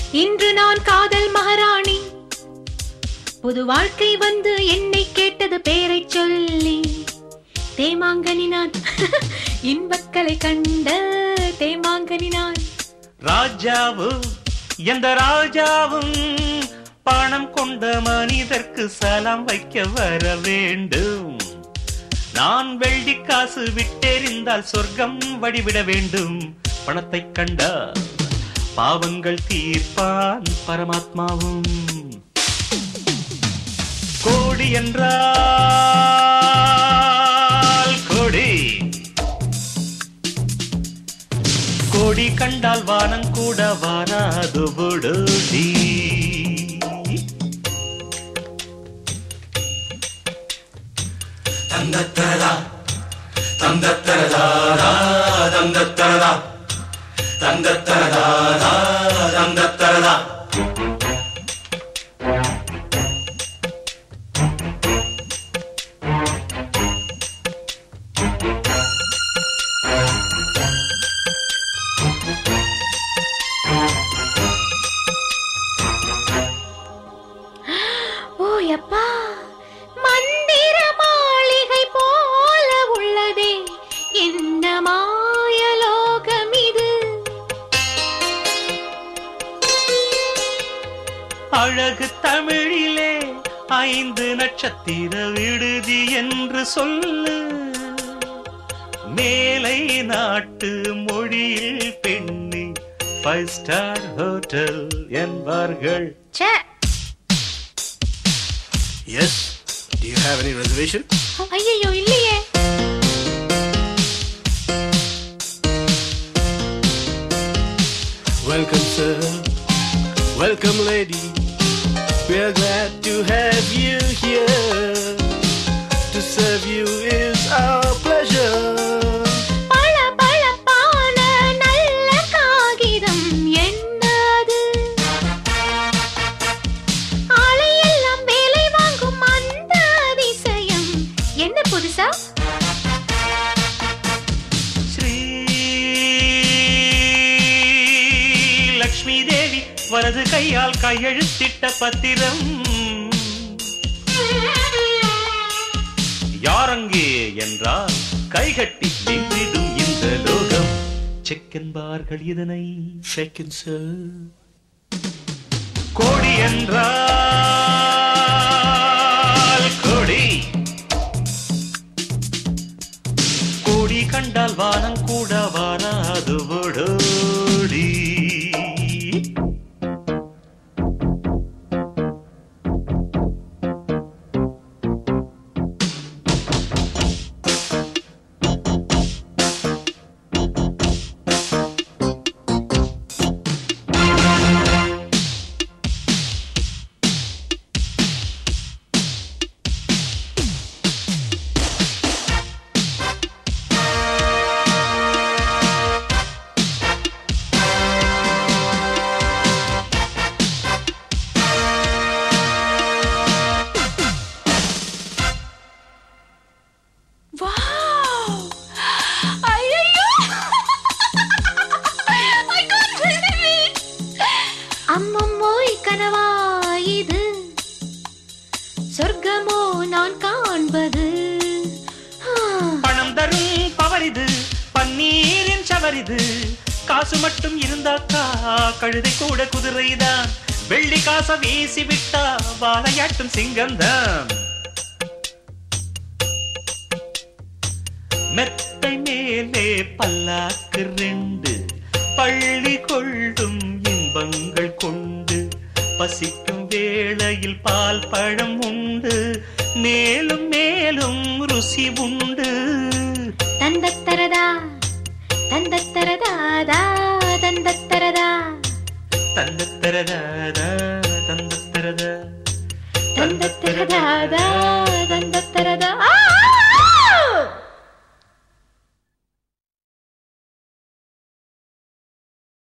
இன்று நான் காதல் மகாராணி புது வாழ்க்கை வந்து என்னை கேட்டது பேரை சொல்லி தேமாங்கனி நான் இன்பக்கலை கண்ட தேமாங்கனி நான் ராஜாவும் எந்த ராஜாவும் பணம் கொண்ட மனிதர்க்கு சலாம் வைக்க வர வேண்டும் நான் வெள்ளி காசு விட்டெறிந்தால் சொர்க்கம் வழிவிட வேண்டும் பணத்தை கண்டா பாவங்கள் தீர்ப்பான் பரமாத்மாவும் கோடி என்றால் கோடி கோடி கண்டால் வானம் கூட வாராது விடுதி தந்தத்தரதா தந்தத்தரதாரா தந்தத்தரதா தந்தத்தரதாரா தந்தத்தரதா ஓ அப்பா மந்திர மாளிகை போல உள்ளதே என்ன மாயலோகம் இது அழகு தமிழிலே ஐந்து நட்சத்திர விடுதி என்று சொல்லு மேலை நாட்டு மொழியில் பெண்ணி ஃபைவ் ஸ்டார் ஹோட்டல் என்பார்கள் ச்சே Yes. Do you have any reservation? ஐயோ இல்லையே Welcome, sir. Welcome, lady. We're glad to have you here. To serve you is our pleasure. பளபளப்பான நல்ல காகிதம் என்னது ஆளையெல்லாம் வேலை வாங்கும் அந்த அதிசயம் என்ன புதுசா ஸ்ரீ லக்ஷ்மி தேவி வலது கையால் கையெழுத்திட்ட பத்திரம் யாரங்கே என்றால் கைகட்டி நின்றிடும் இந்த லோகம் செக் என்பார்கள் இதனை Shaken, sir. கோடி என்றால் கோடி கோடி கண்டால் வானம் கூட வாராது ஓடோடி வாவ் ஐயோ ஐ காண்ட் பிலீவ் இட் அம்மம்மோய் கனவா இது சொர்க்கமோ நான் காண்பது ஆ, பணம் தரும் பவரிது பன்னீரின் சவரிது காசு மட்டும் இருந்தாக்கா கழுதை கூட குதிரைதான் வெள்ளி காச வீசி விட்டா வாழையாட்டும் சிங்கம்தான் மெத்தை மேலே பல்லாக்கு ரெண்டு பள்ளி கொள்ளும் இன்பங்கள் கொண்டு பசிக்கும் வேளையில் பால் பழம் உண்டு மேலும் மேலும் ருசி உண்டு தந்தத்தரதா தந்தத்தரதாதா